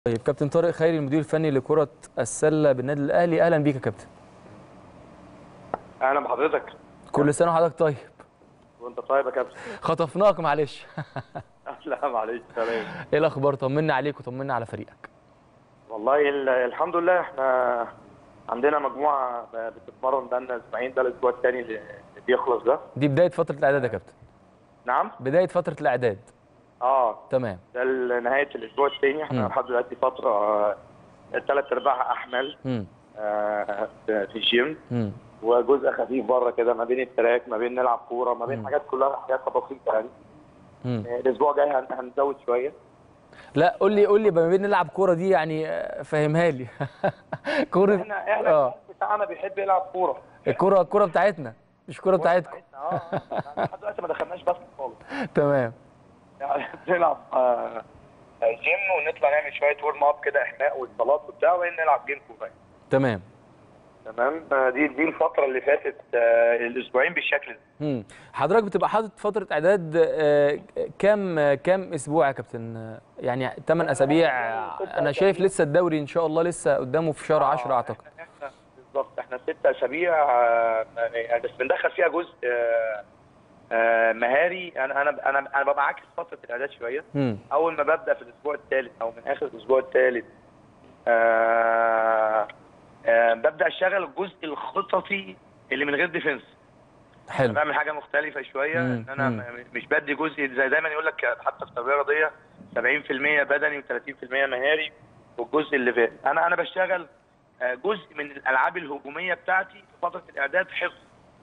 طيب كابتن طارق خيري المدير الفني لكرة السلة بالنادي الأهلي أهلا بيك يا كابتن اهلا بحضرتك كل سنة وحضرتك طيب وانت طيب يا كابتن خطفناك معلش لا معلش تمام ايه الأخبار طمنا عليك وطمنا على فريقك والله ال- الحمد لله احنا عندنا مجموعه بتتمرن بقالنا اسبوعين ده الاسبوع الثاني اللي بيخلص ده دي بداية فترة الإعداد يا كابتن نعم بداية فترة الإعداد اه تمام ده ال- نهايه الاسبوع الثاني احنا مم. لحد دلوقتي فتره ثلاث ارباعها احمال مم. آه، في في الجيم مم. وجزء خفيف بره كده ما بين التراك ما بين نلعب كوره ما بين مم. حاجات كلها حاجات بسيطه يعني مم. آه، الاسبوع الجاي هن- هنزود شويه لا قول لي قول لي بما بين نلعب كورة دي يعني آه، فهمها لي كورة احنا احنا اه الجيل بتاعنا بيحب يلعب كوره الكورة الكورة بتاعتنا مش الكورة بتاعتكم اه آه. لحد دلوقتي ما دخلناش باسكت خالص تمام يعني بنلعب آه، جيم ونطلع نعمل شويه ورم اب كده احماء واتصالات وبتاع وبعدين نلعب جيم كوره تمام تمام آه، دي دي الفتره اللي فاتت آه، الاسبوعين بالشكل ده مم. حضرتك بتبقى حاطط فترة إعداد آه، كام آه، كام أسبوع يا كابتن آه، يعني 8 أسابيع أنا شايف لسه الدوري إن شاء الله لسه قدامه في شهر 10 أعتقد احنا احنا بالظبط احنا ست اسابيع آه، يعني بس بندخل فيها جزء آه، آه، مهاري انا انا انا انا ببقى عاكس فتره الاعداد شويه مم. اول ما ببدا في الاسبوع الثالث او من اخر الاسبوع الثالث آه آه ببدا اشتغل الجزء الخططي اللي من غير ديفنس حلو بعمل حاجه مختلفه شويه مم، ان انا مم. م- مش بدي جزء زي دايما يقول لك حتى في التربيه الرياضيه 70% بدني و30% مهاري والجزء اللي فات انا انا بشتغل آه، جزء من الالعاب الهجوميه بتاعتي في فتره الاعداد حفظ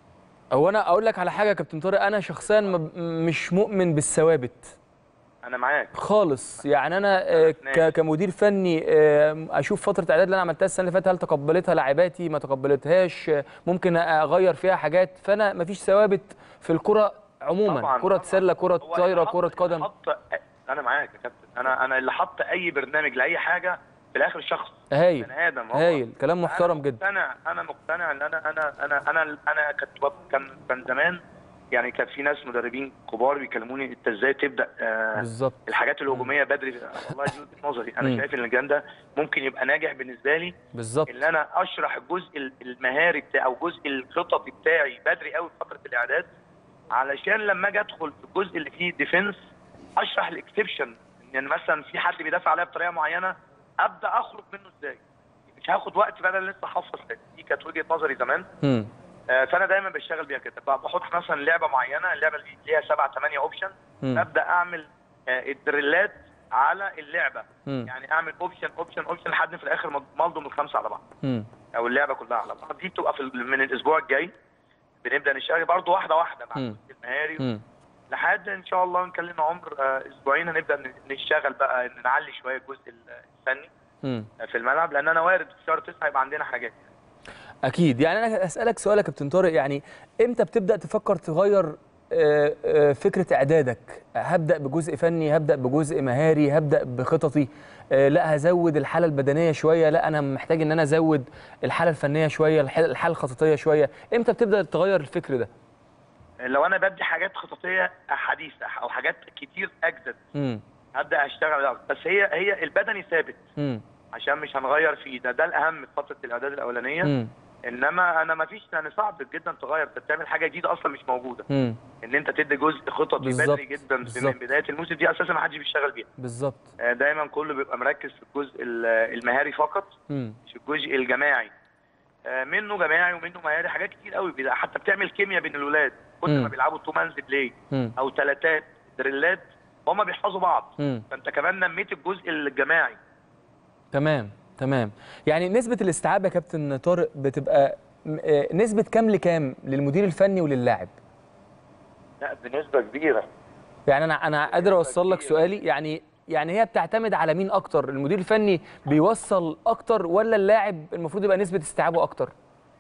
هو أنا أقول لك على حاجة يا كابتن طارق أنا شخصيا ما- مش مؤمن بالثوابت انا معاك خالص يعني انا آه، ك- كمدير فني آه، اشوف فتره الاعداد اللي انا عملتها السنه اللي فاتت هل تقبلتها لاعباتي ما تقبلتهاش آه، ممكن اغير فيها حاجات فانا ما فيش ثوابت في الكره عموما طبعاً، كره طبعاً. سله كره هو طايره اللي حط- كره اللي قدم حط انا معاك يا كابتن انا انا اللي حط اي برنامج لاي حاجه في الاخر شخص هايل بني ادم هو. هايل كلام محترم أنا جدا مقتنع انا مقتنع ان انا انا انا انا انا كنت بط- كان كان زمان يعني كان في ناس مدربين كبار بيكلموني انت ازاي تبدا آه بالظبط الحاجات الهجوميه بدري والله دي وجهه نظري انا مم. شايف ان الجان ده ممكن يبقى ناجح بالنسبه لي بالظبط ان انا اشرح الجزء ال- المهاري بتاعي او الجزء الخططي بتاعي بدري قوي في فتره الاعداد علشان لما اجي ادخل في الجزء اللي فيه ديفنس اشرح الاكسبشن ان مثلا في حد بيدافع عليا بطريقه معينه ابدا اخرج منه ازاي مش هاخد وقت بقى انا لسه حافظ دي كانت وجهه نظري زمان مم. آه، فانا دايما بشتغل بيها كده ب- بحط مثلا لعبه معينه اللعبه اللي ليها سبعة ثمانية اوبشن مم. ابدا اعمل آه، الدريلات على اللعبه مم. يعني اعمل اوبشن اوبشن اوبشن لحد في الاخر ما ملضم الخمسه على بعض مم. او اللعبه كلها على بعض دي بتبقى في ال- من الاسبوع الجاي بنبدا نشتغل برضه واحده واحده مع مم. الجزء المهاري مم. لحد ان شاء الله نكلم عمر آه، اسبوعين هنبدا ن- نشتغل بقى إن نعلي شويه الجزء الفني مم. آه، في الملعب لان انا وارد في شهر 9 يبقى عندنا حاجات اكيد يعني انا اسالك سؤال يا كابتن طارق يعني امتى بتبدا تفكر تغير آه، آه، فكره اعدادك هبدا بجزء فني هبدا بجزء مهاري هبدا بخططي آه، لا هزود الحاله البدنيه شويه لا انا محتاج ان انا ازود الحاله الفنيه شويه الح- الحاله الخططيه شويه امتى بتبدا تغير الفكر ده لو انا بدي حاجات خططيه حديثه او حاجات كتير اجدد امم هبدا اشتغل عليها. بس هي هي البدني ثابت امم عشان مش هنغير فيه ده ده الاهم في فتره الاعداد الاولانيه امم انما انا ما فيش يعني صعب جدا تغير انت بتعمل حاجه جديده اصلا مش موجوده امم ان انت تدي جزء خططي بالظبط، بدري جدا من بالظبط. بدايه الموسم دي اساسا ما حدش بيشتغل بيها بالظبط آه، دايما كله بيبقى مركز في الجزء ال- المهاري فقط امم مش الجزء الجماعي آه، منه جماعي ومنه مهاري حاجات كتير قوي بيبقى حتى بتعمل كيمياء بين الولاد كل مم. ما بيلعبوا تو مانز بلاي امم او ثلاثات دريلات هما بيحفظوا بعض امم فانت كمان نميت الجزء الجماعي تمام تمام يعني نسبة الاستيعاب يا كابتن طارق بتبقى م- آه، نسبة كام لكام للمدير الفني وللاعب؟ لا بنسبه كبيره يعني انا انا قادر اوصل لك كبيرة. سؤالي يعني يعني هي بتعتمد على مين اكتر؟ المدير الفني بيوصل اكتر ولا اللاعب المفروض يبقى نسبة استيعابه اكتر؟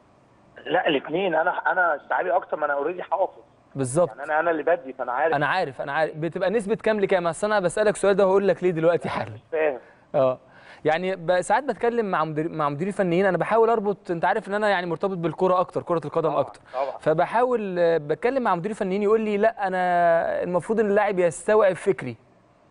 لا الاثنين انا انا استيعابي اكتر ما انا اوريدي حافظ بالظبط يعني انا انا اللي بدي فانا عارف انا عارف انا عارف بتبقى نسبة كام لكام؟ اصل انا بسألك السؤال ده وهقول لك ليه دلوقتي حالا فاهم اه يعني ب- ساعات بتكلم مع مدير مع مديرين فنيين انا بحاول اربط انت عارف ان انا يعني مرتبط بالكرة اكتر كرة القدم طبعاً، اكتر طبعا فبحاول آه، بتكلم مع مدير فنيين يقول لي لا انا المفروض ان اللاعب يستوعب فكري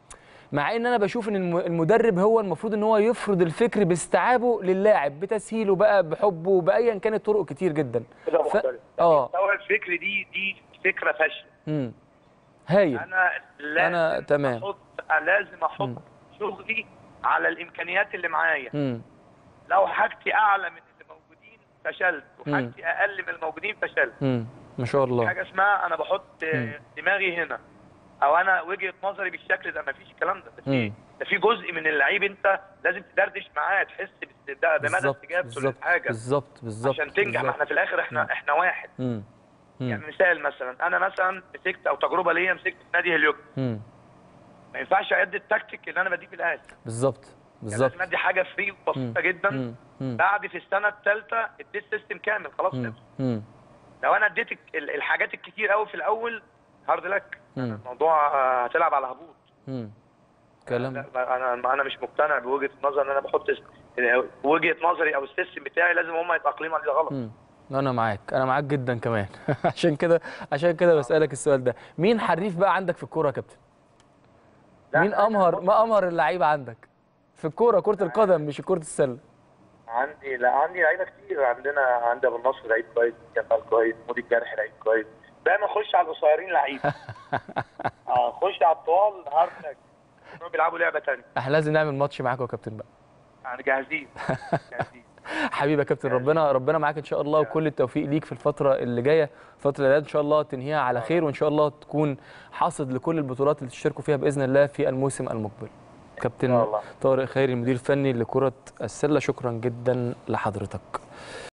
مع ان انا بشوف ان الم- المدرب هو المفروض ان هو يفرض الفكر باستيعابه للاعب بتسهيله بقى بحبه بايا كانت طرق كتير جدا كده ف- مختلف اه المستوى الفكري دي دي فكره فاشله امم هايل انا لازم أنا تمام. احط لازم احط مم. شغلي على الامكانيات اللي معايا امم لو حاجتي اعلى من اللي موجودين فشلت مم. وحاجتي اقل من الموجودين فشلت امم ما شاء الله حاجه اسمها انا بحط مم. دماغي هنا او انا وجهه نظري بالشكل ده مفيش الكلام ده ده في مم. ده في جزء من اللعيب انت لازم تدردش معاه تحس بس- ده ده مدى بالظبط استجابته بالظبط للحاجه بالظبط بالظبط عشان تنجح ما احنا في الاخر احنا مم. احنا واحد امم يعني مثال مثلا انا مثلا مسكت او تجربه ليا مسكت في نادي هليوك امم ما ينفعش ادي التكتيك اللي انا بديه في الاهلي بالظبط يعني بالظبط لازم ادي حاجه فري وبسيطه جدا مم. مم. بعد في السنه الثالثه اديت سيستم كامل خلاص مم. خلص. مم. لو انا اديت ال- الحاجات الكتير قوي في الاول هارد لك مم. الموضوع آه، هتلعب على هبوط مم. كلام لا، انا انا مش مقتنع بوجهه النظر ان انا بحط س- وجهه نظري او السيستم بتاعي لازم هم يتاقلموا عليه ده غلط مم. انا معاك انا معاك جدا كمان عشان كده عشان كده بسالك السؤال ده مين حريف بقى عندك في الكوره يا كابتن لا، مين أنا- امهر ما امهر اللعيبه عندك في الكوره كره القدم مش كره السله عندي لا عندي لعيبه كتير عندنا عندي ابو النصر لعيب كويس كمال كويس مودي الجرح لعيب كويس دايما خش على القصيرين لعيب اه خش على الطوال هارد لك هم بيلعبوا لعبه ثانيه احنا لازم نعمل ماتش معاك يا كابتن بقى يعني جاهزين جاهزين حبيبي يا كابتن ربنا ربنا معاك ان شاء الله وكل التوفيق ليك في الفتره اللي جايه الفتره اللي جايه ان شاء الله تنهيها على خير وان شاء الله تكون حاصد لكل البطولات اللي تشتركوا فيها باذن الله في الموسم المقبل كابتن الله. طارق خيري المدير الفني لكره السله شكرا جدا لحضرتك